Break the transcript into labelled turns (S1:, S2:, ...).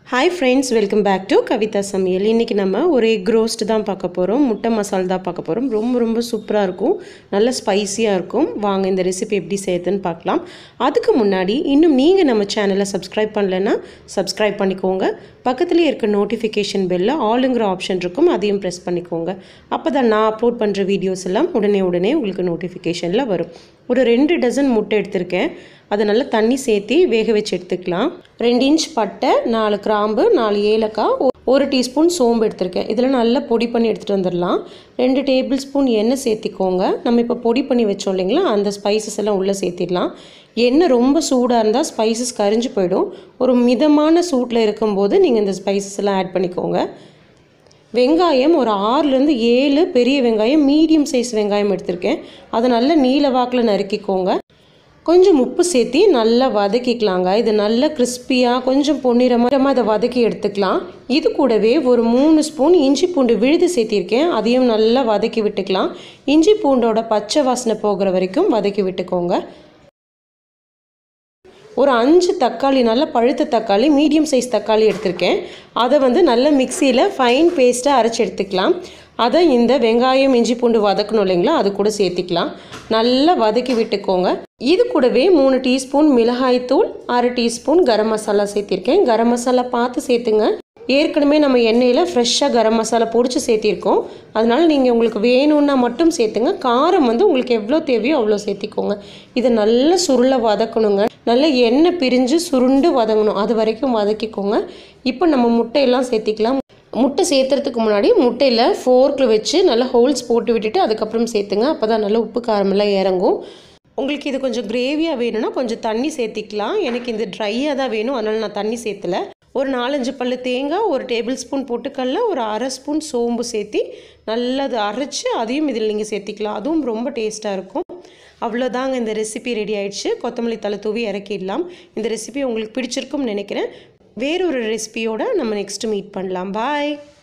S1: hi friends welcome back to Kavitha Samayal இன்றைக்கி நம்ம ஒரு எக் ரோஸ்ட் தான் பார்க்க போகிறோம் முட்டை மசால் தான் பார்க்க போகிறோம் ரொம்ப ரொம்ப சூப்பராக இருக்கும் நல்ல ஸ்பைசியாக இருக்கும் வாங்க இந்த ரெசிபி எப்படி செய்யுதுன்னு பார்க்கலாம் அதுக்கு முன்னாடி இன்னும் நீங்கள் நம்ம சேனலை சப்ஸ்கிரைப் பண்ணலைன்னா சப்ஸ்கிரைப் பண்ணிக்கோங்க பக்கத்துலேயே இருக்க நோட்டிஃபிகேஷன் பெல்ல ஆளுங்கிற ஆப்ஷன் இருக்கும் அதையும் ப்ரெஸ் பண்ணிக்கோங்க அப்போ தான் நான் அப்லோட் பண்ணுற வீடியோஸ் எல்லாம் உடனே உடனே உங்களுக்கு நோட்டிஃபிகேஷனில் வரும் ஒரு ரெண்டு டசன் முட்டை எடுத்திருக்கேன் அதை நல்லா தண்ணி சேர்த்து வேக வச்சு எடுத்துக்கலாம் ரெண்டு இன்ச் பட்டை நாலு கிராம்பு நாலு ஏலக்காய் ஒ- ஒரு டீஸ்பூன் சோம்பு எடுத்திருக்கேன் இதில் நல்லா பொடி பண்ணி எடுத்துகிட்டு வந்துடலாம் ரெண்டு டேபிள் ஸ்பூன் எண்ணெய் சேர்த்திக்கோங்க நம்ம இப்போ பொடி பண்ணி வச்சோம் இல்லைங்களா அந்த ஸ்பைசஸ் எல்லாம் உள்ளே சேர்த்திடலாம் எண்ணெய் ரொம்ப சூடாக இருந்தால் ஸ்பைசஸ் கரிஞ்சு போயிடும் ஒரு மிதமான சூட்டில் இருக்கும்போது நீங்கள் இந்த ஸ்பைசஸ் எல்லாம் ஆட் பண்ணிக்கோங்க வெங்காயம் ஒரு ஆறுலேருந்து ஏழு பெரிய வெங்காயம் மீடியம் சைஸ் வெங்காயம் எடுத்திருக்கேன் அதை நல்லா நீல வாக்கில் நறுக்கிக்கோங்க கொஞ்சம் உப்பு சேர்த்தி நல்லா வதக்கிக்கலாங்க இது நல்லா கிறிஸ்பியாக கொஞ்சம் பொன்னிறமாக அதை வதக்கி எடுத்துக்கலாம் இது கூடவே ஒரு மூணு ஸ்பூன் இஞ்சி பூண்டு விழுது சேர்த்திருக்கேன் அதையும் நல்லா வதக்கி விட்டுக்கலாம் இஞ்சி பூண்டோட பச்சை வாசனை போகிற வரைக்கும் வதக்கி விட்டுக்கோங்க ஒரு அஞ்சு தக்காளி நல்ல பழுத்த தக்காளி மீடியம் சைஸ் தக்காளி எடுத்திருக்கேன் அதை வந்து நல்ல மிக்சியில் ஃபைன் பேஸ்ட்டாக அரைச்சி எடுத்துக்கலாம் அதை இந்த வெங்காயம் இஞ்சி பூண்டு வதக்கணும் இல்லைங்களா அது கூட சேர்த்திக்கலாம் நல்லா வதக்கி விட்டுக்கோங்க இது கூடவே மூணு டீஸ்பூன் மிளகாய்த்தூள் அரை டீஸ்பூன் கரம் மசாலா சேர்த்திருக்கேன் கரம் மசாலா பார்த்து சேர்த்துங்க ஏற்கனவே நம்ம எண்ணெயில் ஃப்ரெஷ்ஷாக கரம் மசாலா பொடிச்சு சேர்த்திருக்கோம் அதனால் நீங்கள் உங்களுக்கு வேணும்னா மட்டும் சேர்த்துங்க காரம் வந்து உங்களுக்கு எவ்வளோ தேவையோ அவ்வளோ சேர்த்திக்கோங்க இதை நல்லா சுருள வதக்கணுங்க நல்லா எண்ணெய் பிரிஞ்சு சுருண்டு வதங்கணும் அது வரைக்கும் வதக்கிக்கோங்க இப்போ நம்ம முட்டையெல்லாம் சேர்த்திக்கலாம் முட்டை சேர்த்துறதுக்கு முன்னாடி முட்டையில் ஃபோர்க்கில் வச்சு நல்லா ஹோல்ஸ் போட்டு விட்டுட்டு அதுக்கப்புறம் சேர்த்துங்க அப்போ தான் நல்லா உப்பு காரமெல்லாம் இறங்கும் உங்களுக்கு இது கொஞ்சம் கிரேவியாக வேணும்னா கொஞ்சம் தண்ணி சேர்த்திக்கலாம் எனக்கு இது ட்ரையாக தான் வேணும் அதனால் நான் தண்ணி சேர்த்தல ஒரு நாலஞ்சு பல்லு தேங்காய் ஒரு டேபிள் ஸ்பூன் பொட்டுக்கடல ஒரு அரை ஸ்பூன் சோம்பு சேர்த்தி நல்லா அதை அரைச்சி அதையும் இதில் நீங்கள் சேர்த்திக்கலாம் அதுவும் ரொம்ப டேஸ்ட்டாக இருக்கும் அவ்வளோதாங்க இந்த ரெசிபி ரெடி ஆயிடுச்சு கொத்தமல்லி தலை தூவி இறக்கிடலாம் இந்த ரெசிபி உங்களுக்கு பிடிச்சிருக்கும்னு நினைக்கிறேன் வேறொரு ரெசிபியோட நம்ம நெக்ஸ்ட் மீட் பண்ணலாம் பாய்